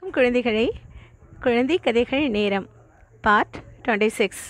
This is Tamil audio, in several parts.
வணக்கம் குழந்தைகளை குழந்தை கதைகள் நேரம் பார்ட் டுவெண்ட்டி சிக்ஸ்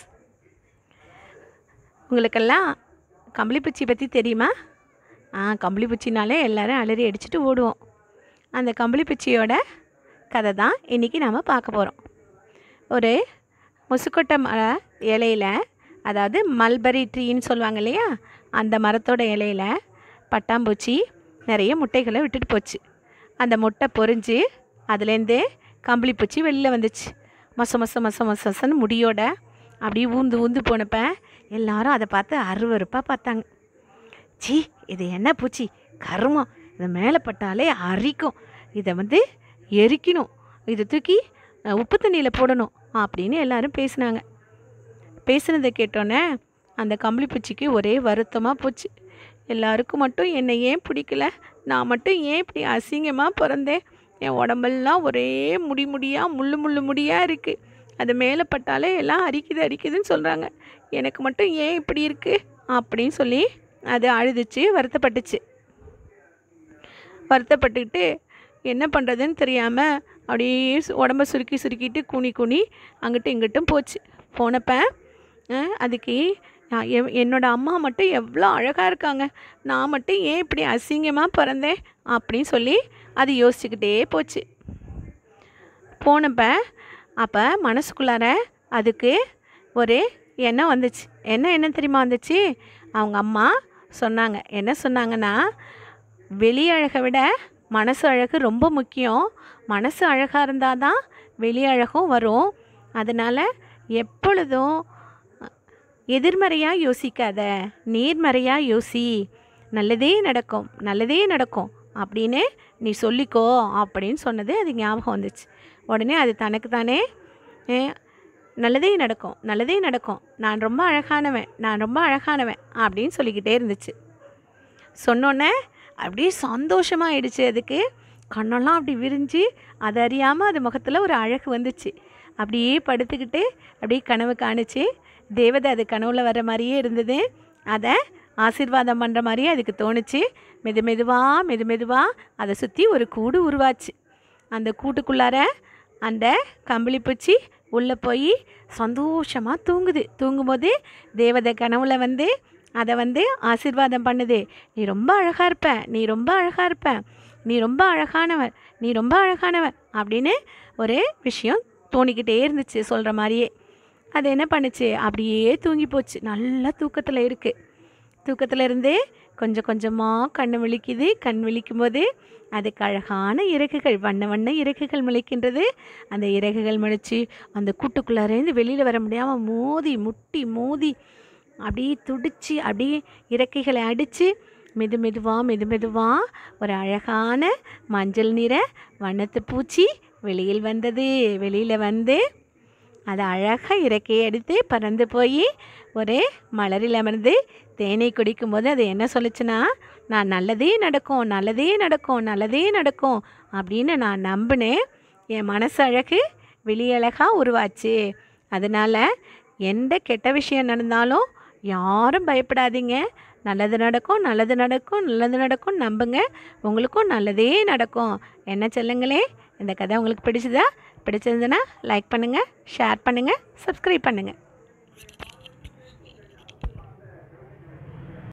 உங்களுக்கெல்லாம் கம்பளிப்பூச்சி பற்றி தெரியுமா ஆ கம்பளிப்பூச்சினாலே எல்லாரும் அலறி அடிச்சுட்டு ஓடுவோம் அந்த கம்பளிப்பூச்சியோட கதை தான் இன்றைக்கி நாம் பார்க்க போகிறோம் ஒரு முசுக்கொட்டை மர இலையில் அதாவது மல்பரி ட்ரீன்னு சொல்லுவாங்க இல்லையா அந்த மரத்தோட இலையில பட்டாம்பூச்சி நிறைய முட்டைகளை விட்டுட்டு போச்சு அந்த முட்டை பொரிஞ்சு அதுலேருந்து கம்பளிப்பூச்சி வெளியில் வந்துச்சு மொச மொச மொச மொசன்னு முடியோட அப்படியே ஊந்து ஊந்து போனப்ப எல்லாரும் அதை பார்த்து அருவருப்பாக பார்த்தாங்க சீ இது என்ன பூச்சி கருமம் இது மேலே பட்டாலே அரிக்கும் இதை வந்து எரிக்கணும் இதை தூக்கி அஹ், உப்பு தண்ணியில் போடணும் அப்படின்னு எல்லாரும் பேசினாங்க பேசுனதை கேட்டோன்னே அந்த கம்பளிப்பூச்சிக்கு ஒரே வருத்தமாக போச்சு எல்லாருக்கும் மட்டும் என்னை ஏன் பிடிக்கல நான் மட்டும் ஏன் இப்படி அசிங்கமாக பிறந்தேன் என் உடம்பெல்லாம் ஒரே முடி முடியாக முள்ளு முள்ளு முடியாக இருக்குது அது மேலே பட்டாலே எல்லாம் அரிக்குது அரிக்குதுன்னு சொல்கிறாங்க எனக்கு மட்டும் ஏன் இப்படி இருக்குது அப்படின்னு சொல்லி அது அழுதுச்சு வருத்தப்பட்டுச்சு வருத்தப்பட்டுக்கிட்டு என்ன பண்ணுறதுன்னு தெரியாமல் அப்படியே சு- உடம்ப சுருக்கி சுருக்கிட்டு குனி குனி அங்கிட்டும் இங்கிட்டும் போச்சு போனப்ப அஹ், அதுக்கு நான் என் என்னோட அம்மா மட்டும் எவ்வளோ அழகாக இருக்காங்க நான் மட்டும் ஏன் இப்படி அசிங்கமாக பிறந்தேன் அப்படின்னு சொல்லி அது யோசிச்சுக்கிட்டே போச்சு போனப்ப அப்போ மனசுக்குள்ளார அதுக்கு ஒரு எண்ணம் வந்துச்சு என்ன என்ன தெரியுமா வந்துச்சு அவங்க அம்மா சொன்னாங்க என்ன சொன்னாங்கன்னா வெளி அழகை விட மனசு அழகு ரொம்ப முக்கியம் மனசு அழகாக இருந்தால் தான் வெளி அழகும் வரும் அதனால் எப்பொழுதும் எதிர்மறையாக யோசிக்காத நேர்மறையாக யோசி நல்லதே நடக்கும் நல்லதே நடக்கும் அப்படின்னு நீ சொல்லிக்கோ அப்படின்னு சொன்னது அது ஞாபகம் வந்துச்சு உடனே அது தனக்கு தானே "ஏ, நல்லதே நடக்கும் நல்லதே நடக்கும் நான் ரொம்ப அழகானவன் நான் ரொம்ப அழகானவன் அப்படின்னு சொல்லிக்கிட்டே இருந்துச்சு சொன்னோன்னே அப்படியே சந்தோஷமாயிடுச்சு அதுக்கு கண்ணெல்லாம் அப்படி விரிஞ்சு அது அறியாமல் அது முகத்தில் ஒரு அழகு வந்துச்சு அப்படியே படுத்துக்கிட்டு அப்படியே கனவு காணுச்சு தேவதை அது கனவுல வர்ற மாதிரியே இருந்தது அதை ஆசீர்வாதம் பண்ணுற மாதிரியே அதுக்கு தோணுச்சு மெது மெதுவாக மெது மெதுவாக அதை சுற்றி ஒரு கூடு உருவாச்சு அந்த கூட்டுக்குள்ளார அந்த கம்பளிப்பூச்சி உள்ளே போய் சந்தோஷமாக தூங்குது தூங்கும்போது தேவதை கனவுல வந்து அதை வந்து ஆசீர்வாதம் பண்ணுது நீ ரொம்ப அழகாக இருப்ப நீ ரொம்ப அழகாக இருப்ப நீ ரொம்ப அழகானவன் நீ ரொம்ப அழகானவன் அப்படின்னு ஒரு விஷயம் தோணிக்கிட்டே இருந்துச்சு சொல்கிற மாதிரியே அது என்ன பண்ணுச்சு அப்படியே தூங்கி போச்சு நல்லா தூக்கத்தில் இருக்குது தூக்கத்தில் இருந்தே கொஞ்சம் கொஞ்சமாக கண்ணு விழிக்குது கண் விழிக்கும் போது அதுக்கு அழகான இறகுகள் வண்ண வண்ண இறகுகள் முளைக்கின்றது அந்த இறகுகள் முளைச்சி அந்த கூட்டுக்குள்ளாரேந்து வெளியில் வர முடியாமல் மோதி முட்டி மோதி அப்படியே துடிச்சு அப்படியே இறக்கைகளை அடித்து மெது மெதுவாக மெது மெதுவாக ஒரு அழகான மஞ்சள் நிற வண்ணத்து பூச்சி வெளியில் வந்தது வெளியில் வந்து அது அழகாக இறக்கையை எடுத்து பறந்து போய் ஒரு மலரில் அமர்ந்து தேனை குடிக்கும்போது அது என்ன சொல்லுச்சுன்னா நான் நல்லதே நடக்கும் நல்லதே நடக்கும் நல்லதே நடக்கும் அப்படின்னு நான் நம்பினேன் என் மனசு அழகு வெளியழகாக உருவாச்சு அதனால் எந்த கெட்ட விஷயம் நடந்தாலும் யாரும் பயப்படாதீங்க நல்லது நடக்கும் நல்லது நடக்கும் நல்லது நடக்கும் நம்புங்க உங்களுக்கும் நல்லதே நடக்கும் என்ன சொல்லுங்களே இந்த கதை உங்களுக்கு பிடிச்சதா பிடிச்சிருந்ததுன்னா லைக் பண்ணுங்கள் ஷேர் பண்ணுங்கள் சப்ஸ்கிரைப் பண்ணுங்கள்